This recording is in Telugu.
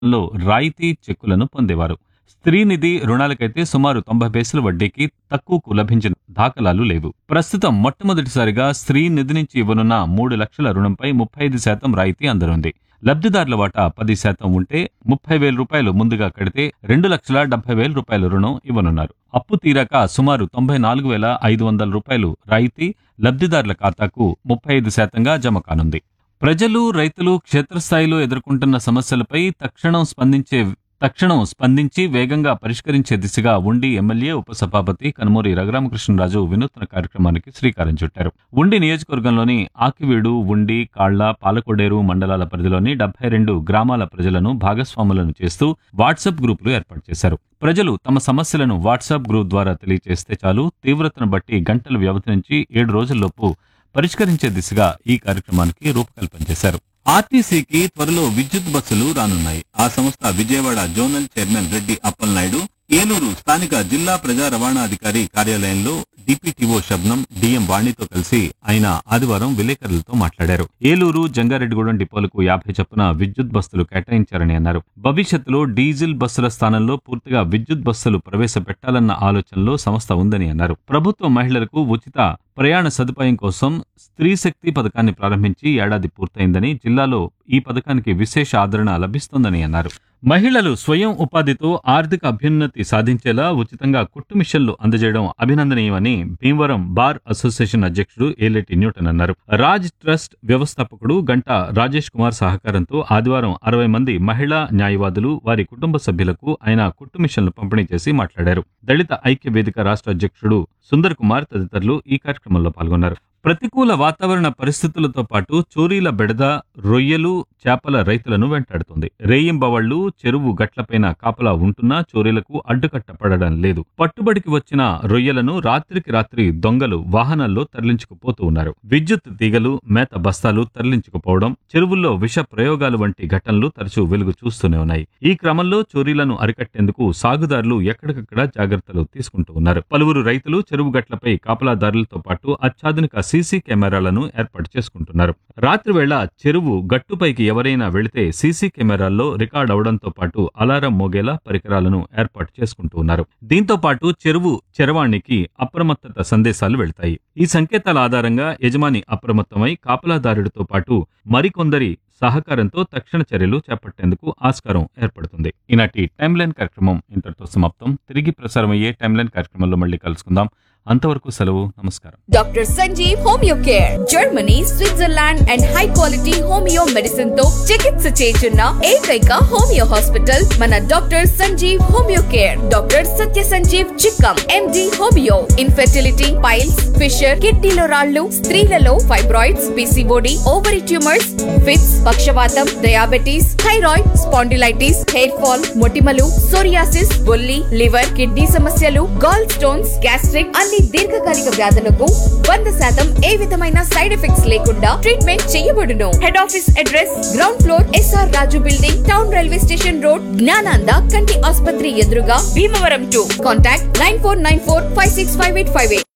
లో రాయితీ చెక్కులను పొందేవారు స్త్రీ నిధి రుణాలకైతే సుమారు తొంభై పైసల వడ్డీకి తక్కువకు లభించిన దాఖలాలు లేవు ప్రస్తుతం మొట్టమొదటిసారిగా స్త్రీ నిధి నుంచి ఇవ్వనున్న మూడు లక్షల రుణంపై ముప్పై ఐదు శాతం రాయితీ అందనుంది లబ్ధిదారుల వాటా పది శాతం ఉంటే ముప్పై వేల రూపాయలు ముందుగా కడితే రెండు లక్షల డెబ్బై వేల రూపాయల రుణం ఇవ్వనున్నారు అప్పు తీరాక సుమారు తొంభై నాలుగు వేల ఐదు వందల రూపాయలు రాయితీ లబ్ధిదారుల ఖాతాకు ముప్పై ఐదు శాతంగా జమ కానుంది ప్రజలు రైతులు క్షేత్రస్థాయిలో ఎదుర్కొంటున్న సమస్యలపై తక్షణం స్పందించే తక్షణం స్పందించి వేగంగా పరిష్కరించే దిశగా ఉండి ఎమ్మెల్యే ఉపసభాపతి కనుమూరి రఘురామకృష్ణరాజు వినూత్న కార్యక్రమానికి శ్రీకారం చుట్టారు ఉండి నియోజకవర్గంలోని ఆకివీడు ఉండి కాళ్ల పాలకొడేరు మండలాల పరిధిలోని డెబ్బై రెండు గ్రామాల ప్రజలను భాగస్వాములను చేస్తూ వాట్సాప్ గ్రూపులు ఏర్పాటు చేశారు ప్రజలు తమ సమస్యలను వాట్సాప్ గ్రూప్ ద్వారా తెలియజేస్తే చాలు తీవ్రతను బట్టి గంటల వ్యవధి నుంచి ఏడు రోజుల్లోపు పరిష్కరించే దిశగా ఈ కార్యక్రమానికి రూపకల్పన చేశారు ఆర్టీసీకి త్వరలో విద్యుత్ బస్సులు రానున్నాయి ఆ సంస్థ విజయవాడ జోనల్ చైర్మన్ రెడ్డి అప్పలనాయుడు ఏలూరు స్థానిక జిల్లా ప్రజా రవాణా అధికారి కార్యాలయంలో డిపిటిఓ శబ్నం డిఎం వాణితో కలిసి ఆయన ఆదివారం విలేకరులతో మాట్లాడారు ఏలూరు జంగారెడ్డిగూడెం డిపోలకు యాభై చొప్పున విద్యుత్ బస్సులు కేటాయించారని అన్నారు భవిష్యత్తులో డీజిల్ బస్సుల స్థానంలో పూర్తిగా విద్యుత్ బస్సులు ప్రవేశపెట్టాలన్న ఆలోచనలో సంస్థ ఉందని అన్నారు ప్రభుత్వం మహిళలకు ఉచిత ప్రయాణ సదుపాయం కోసం స్త్రీ శక్తి పథకాన్ని ప్రారంభించి ఏడాది పూర్తయిందని జిల్లాలో ఈ పథకానికి విశేష ఆదరణ లభిస్తోందని అన్నారు మహిళలు స్వయం ఉపాధితో ఆర్థిక అభ్యున్నతి సాధించేలా ఉచితంగా కుట్టు మిషన్లు అందజేయడం అభినందనీయమని భీమవరం బార్ అసోసియేషన్ అధ్యక్షుడు ఏలేటి న్యూటన్ అన్నారు రాజ్ ట్రస్ట్ వ్యవస్థాపకుడు గంట రాజేష్ కుమార్ సహకారంతో ఆదివారం అరవై మంది మహిళా న్యాయవాదులు వారి కుటుంబ సభ్యులకు ఆయన కుట్టు మిషన్లు పంపిణీ చేసి మాట్లాడారు దళిత ఐక్య వేదిక రాష్ట్ర అధ్యక్షుడు సుందర్ కుమార్ తదితరులు ఈ కార్యక్రమంలో పాల్గొన్నారు ప్రతికూల వాతావరణ పరిస్థితులతో పాటు చోరీల బెడద రొయ్యలు చేపల రైతులను వెంటాడుతుంది రేయింబవళ్లు చెరువు గట్లపైన కాపలా ఉంటున్నా చోరీలకు అడ్డుకట్ట పడడం లేదు పట్టుబడికి వచ్చిన రొయ్యలను రాత్రికి రాత్రి దొంగలు వాహనాల్లో తరలించుకుపోతూ ఉన్నారు విద్యుత్ తీగలు మేత బస్తాలు తరలించుకుపోవడం చెరువుల్లో విష ప్రయోగాలు వంటి ఘటనలు తరచూ వెలుగు చూస్తూనే ఉన్నాయి ఈ క్రమంలో చోరీలను అరికట్టేందుకు సాగుదారులు ఎక్కడికక్కడ జాగ్రత్తలు తీసుకుంటూ ఉన్నారు పలువురు రైతులు చెరువు గట్లపై కాపలాదారులతో పాటు అత్యాధునిక సీసీ కెమెరాలను ఏర్పాటు చేసుకుంటున్నారు రాత్రి వేళ చెరువు గట్టుపైకి ఎవరైనా వెళితే సీసీ కెమెరాల్లో రికార్డ్ అవడంతో పాటు అలారం మోగేలా పరికరాలను ఏర్పాటు చేసుకుంటూ ఉన్నారు దీంతో పాటు చెరువు చెరవాణికి అప్రమత్తత సందేశాలు వెళ్తాయి ఈ సంకేతాల ఆధారంగా యజమాని అప్రమత్తమై కాపలాదారుడితో పాటు మరికొందరి సహకారంతో తక్షణ చర్యలు చేపట్టేందుకు ఆస్కారం ఏర్పడుతుంది ఈనాటి టైమ్ లైన్ కార్యక్రమం ఇంతటితో సమాప్తం తిరిగి ప్రసారమయ్యే టైమ్ లైన్ కార్యక్రమంలో మళ్ళీ కలుసుకుందాం అంతవరకు సెలవు నమస్కారం doctor Sanjeev homeo care Germany Switzerland and high quality homeo medicine తో చికిత్స చేస్తున్న ఏకైక హోమియో హాస్పిటల్ మన doctor Sanjeev homeo care doctor Satya Sanjeev Chikkam MD homeo infertility piles fissure కిడ్నీలో రాళ్లు స్త్రీలలో fibroids PCOD ovary tumours fits పక్షవాతం diabetes thyroid spondylitis hair fall మొటిమలు సోరియాసిస్ బొల్లి లివర్ కిడ్నీ సమస్యలు గాల్ స్టోన్స్ గ్యాస్ట్రిక్ అన్ని దీర్ఘకాలిక వ్యాధులకు వంద శాతం ఏ విధమైన సైడ్ ఎఫెక్ట్స్ లేకుండా ట్రీట్మెంట్ చేయబడును head office address ground floor SR Raju building town railway station road Gnananda కంటి ఆసుపత్రి ఎదురుగా Bhimavaram two contact nine four nine four five six five eight five eight